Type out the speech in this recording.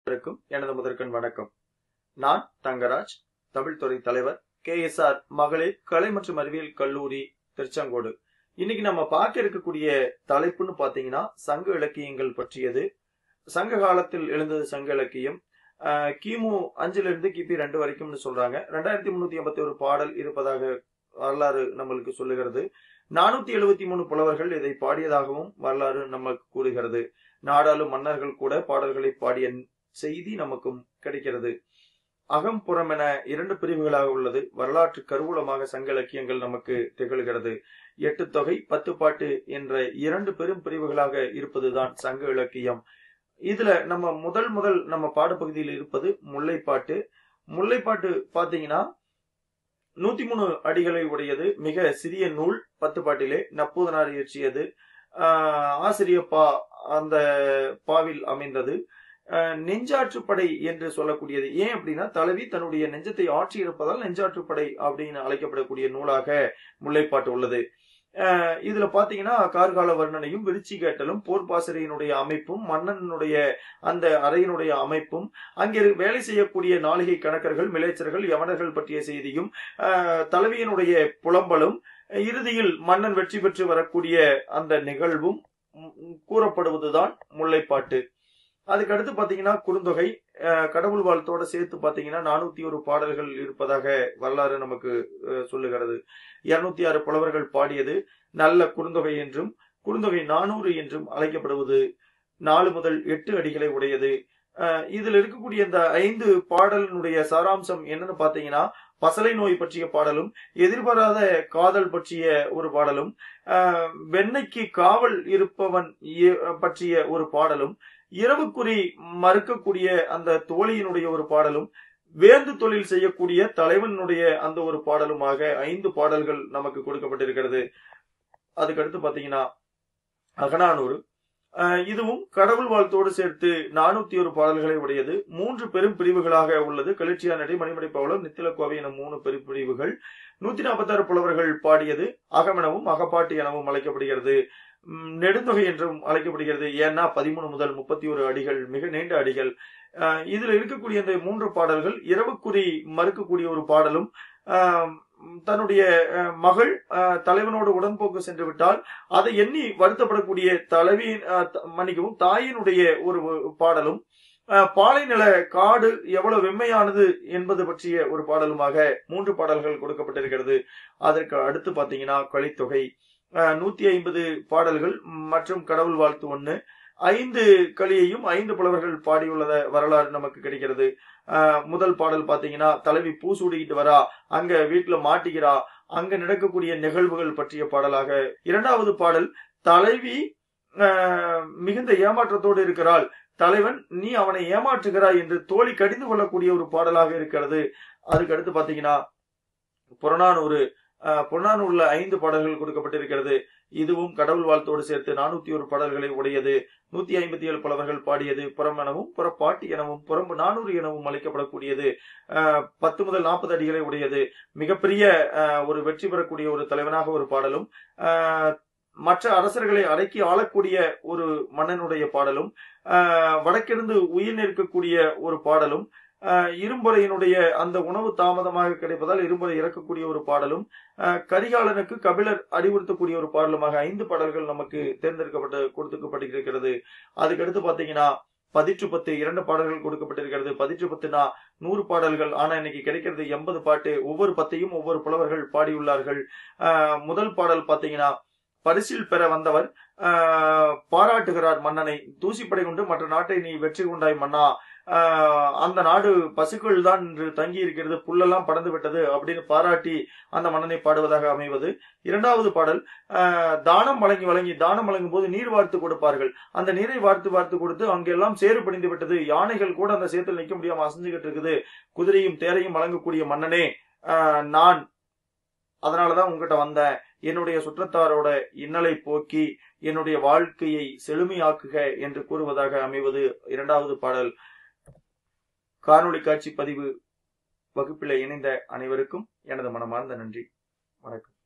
அனைவருக்கும் எனது முதற்கண் வணக்கம் நான் தங்கராஜ் தமிழ் துறை தலைவர் கே எஸ் ஆர் மகளிர் கலை மற்றும் அறிவியல் கல்லூரி திருச்செங்கோடு இன்னைக்கு நம்ம பார்க்க இருக்கக்கூடிய தலைப்புன்னு பாத்தீங்கன்னா சங்க இலக்கியங்கள் பற்றியது சங்க காலத்தில் எழுந்தது சங்க இலக்கியம் ஆஹ் கிமு அஞ்சுல இருந்து கிபி ரெண்டு வரைக்கும்னு சொல்றாங்க ரெண்டாயிரத்தி முன்னூத்தி எண்பத்தி ஒரு பாடல் இருப்பதாக வரலாறு நம்மளுக்கு சொல்லுகிறது நானூத்தி எழுபத்தி மூணு புலவர்கள் இதை பாடியதாகவும் வரலாறு நமக்கு கூறுகிறது நாடாளும் மன்னர்கள் கூட பாடல்களை பாடிய செய்தி நமக்கும் கிடைக்கிறது அகம் புறம் என இரண்டு பிரிவுகளாக உள்ளது வரலாற்று கருவூலமாக சங்க இலக்கியங்கள் நமக்கு திகழ்கிறது எட்டு தொகை பத்து பாட்டு என்ற இரண்டு பெரும் பிரிவுகளாக இருப்பதுதான் சங்க இலக்கியம் இதுல நம்ம முதல் முதல் நம்ம பாடப்பகுதியில் இருப்பது முல்லைப்பாட்டு முல்லைப்பாட்டு பாத்தீங்கன்னா நூத்தி மூணு அடிகளை உடையது மிக சிறிய நூல் பத்து பாட்டிலே நப்பூதனார் இயற்றியது ஆஹ் ஆசிரியர் பா அந்த பாவில் அமைந்தது ஆஹ் நெஞ்சாற்றுப்படை என்று சொல்லக்கூடியது ஏன் அப்படின்னா தலைவி தன்னுடைய நெஞ்சத்தை ஆற்றி இருப்பதால் நெஞ்சாற்றுப்படை அப்படின்னு அழைக்கப்படக்கூடிய நூலாக முல்லைப்பாட்டு உள்ளது ஆஹ் இதுல பாத்தீங்கன்னா கார்கால வர்ணனையும் விருச்சி கேட்டலும் போர்பாசறையினுடைய அமைப்பும் மன்னனுடைய அந்த அறையினுடைய அமைப்பும் அங்கே வேலை செய்யக்கூடிய நாளிகை கணக்கர்கள் மிளைச்சர்கள் யவனர்கள் பற்றிய செய்தியும் ஆஹ் தலைவியினுடைய புலம்பலும் இறுதியில் மன்னன் வெற்றி பெற்று வரக்கூடிய அந்த நிகழ்வும் கூறப்படுவதுதான் முல்லைப்பாட்டு அதுக்கு அடுத்து பாத்தீங்கன்னா குறுந்தொகை கடவுள் வாழ்த்தோட சேர்த்து பாத்தீங்கன்னா நானூத்தி ஒரு பாடல்கள் இருப்பதாக வரலாறு நமக்கு சொல்லுகிறது இருநூத்தி ஆறு புலவர்கள் பாடியது நல்ல குறுந்தொகை என்றும் குறுந்தொகை நானூறு என்றும் அழைக்கப்படுவது நாலு முதல் எட்டு அடிகளை உடையது இதுல இருக்கக்கூடிய இந்த ஐந்து பாடலினுடைய சாராம்சம் என்னன்னு பாத்தீங்கன்னா பசலை நோய் பற்றிய பாடலும் எதிர்பாராத காதல் பற்றிய ஒரு பாடலும் வெண்ணைக்கு காவல் இருப்பவன் பற்றிய ஒரு பாடலும் இரவுக்குறி மறுக்கக்கூடிய அந்த தோழியினுடைய ஒரு பாடலும் வேந்து தொழில் செய்யக்கூடிய தலைவனுடைய அந்த ஒரு பாடலுமாக ஐந்து பாடல்கள் நமக்கு கொடுக்கப்பட்டிருக்கிறது அதுக்கடுத்து பாத்தீங்கன்னா அகனானூறு இதுவும் கடவுள் வாழ்த்தோடு சேர்த்து நானூத்தி ஒரு பாடல்களை உடையது மூன்று பெரும் பிரிவுகளாக உள்ளது கலிச்சியா நடி மணிமணி பவளம் நித்திலக்கோவை என மூணு பெரும் பிரிவுகள் நூத்தி நாற்பத்தி ஆறு புலவர்கள் பாடியது அகமெனவும் அகப்பாட்டு எனவும் அழைக்கப்படுகிறது நெடுந்தொகை என்றும் அழைக்கப்படுகிறது ஏன்னா பதிமூணு முதல் முப்பத்தி ஒரு அடிகள் மிக நீண்ட அடிகள் இதுல இருக்கக்கூடிய இந்த மூன்று பாடல்கள் இரவுக்குறி மறுக்கக்கூடிய ஒரு பாடலும் தன்னுடைய மகள் தலைவனோடு உடன்போக்கு சென்று விட்டால் அதை எண்ணி வருத்தப்படக்கூடிய தலைவியின் மன்னிக்கவும் தாயினுடைய ஒரு பாடலும் பாலைநில காடு எவ்வளவு வெம்மையானது என்பது பற்றிய ஒரு பாடலுமாக மூன்று பாடல்கள் கொடுக்கப்பட்டிருக்கிறது அதற்கு அடுத்து பாத்தீங்கன்னா கலித்தொகை நூத்தி ஐம்பது பாடல்கள் மற்றும் கடவுள் வாழ்த்து ஒண்ணு ஐந்து களியையும் ஐந்து புலவர்கள் பாடியுள்ளத வரலாறு நமக்கு கிடைக்கிறது முதல் பாடல் பாத்தீங்கன்னா தலைவி பூ சூடிக்கிட்டு வரா அங்க வீட்டுல மாட்டிக்கிறா அங்க நடக்கக்கூடிய நிகழ்வுகள் பற்றிய பாடலாக இரண்டாவது பாடல் தலைவி மிகுந்த ஏமாற்றத்தோடு இருக்கிறாள் தலைவன் நீ அவனை ஏமாற்றுகிறாய் என்று தோழி கடிந்து கொள்ளக்கூடிய ஒரு பாடலாக இருக்கிறது அதுக்கு அடுத்து பாத்தீங்கன்னா புறநானூறு புறநானூர்ல ஐந்து பாடல்கள் கொடுக்கப்பட்டிருக்கிறது இதுவும் கடவுள் வாழ்த்தோடு சேர்த்து நானூத்தி ஒரு பாடல்களை உடையது நூத்தி ஐம்பத்தி ஏழு புலவர்கள் பாடியது புறம் எனவும் புறப்பாட்டு எனவும் புறம்பு நானூறு எனவும் அழைக்கப்படக்கூடியது பத்து முதல் நாற்பது அடிகளை உடையது மிகப்பெரிய ஒரு வெற்றி பெறக்கூடிய ஒரு தலைவனாக ஒரு பாடலும் மற்ற அரசர்களை அடக்கி ஆளக்கூடிய ஒரு மன்னனுடைய பாடலும் வடக்கிருந்து உயிர் நிற்கக்கூடிய ஒரு பாடலும் இரும்புறையினுடைய அந்த உணவு தாமதமாக கிடைப்பதால் இரும்புறை இறக்கக்கூடிய ஒரு பாடலும் கரிகாலனுக்கு கபிலர் அறிவுறுத்தக்கூடிய ஒரு பாடலுமாக ஐந்து பாடல்கள் நமக்கு தேர்ந்தெடுக்கப்பட்டு கொடுத்துக்கப்பட்டிருக்கிறது அதுக்கடுத்து பாத்தீங்கன்னா பதிற்று பத்து இரண்டு பாடல்கள் கொடுக்கப்பட்டிருக்கிறது பதிற்று பத்துனா நூறு பாடல்கள் ஆனா இன்னைக்கு கிடைக்கிறது எண்பது பாட்டு ஒவ்வொரு பத்தையும் ஒவ்வொரு புலவர்கள் பாடியுள்ளார்கள் முதல் பாடல் பாத்தீங்கன்னா பரிசில் பெற வந்தவர் பாராட்டுகிறார் மன்னனை தூசிப்படை கொண்டு மற்ற நாட்டை நீ வெற்றி கொண்டாய் மன்னா அந்த நாடு பசுக்கள் தான் இன்று தங்கி இருக்கிறது புல்லெல்லாம் பறந்து விட்டது அப்படின்னு பாராட்டி அந்த மன்னனை பாடுவதாக அமைவது இரண்டாவது பாடல் தானம் வழங்கி வழங்கி தானம் வழங்கும் போது நீர் வார்த்து கொடுப்பார்கள் அந்த நீரை வார்த்து வார்த்து கொடுத்து அங்கெல்லாம் சேறு படிந்து விட்டது யானைகள் கூட அந்த சேத்துல நிக்க முடியாம அசைஞ்சுகிட்டு இருக்குது குதிரையும் தேரையும் வழங்கக்கூடிய மன்னனே நான் அதனாலதான் உங்ககிட்ட வந்தேன் என்னுடைய சுற்றத்தாரோட இன்னலை போக்கி என்னுடைய வாழ்க்கையை செழுமையாக்குக என்று கூறுவதாக அமைவது இரண்டாவது பாடல் காணொளி காட்சி பதிவு வகுப்பில் இணைந்த அனைவருக்கும் எனது மனமார்ந்த நன்றி வணக்கம்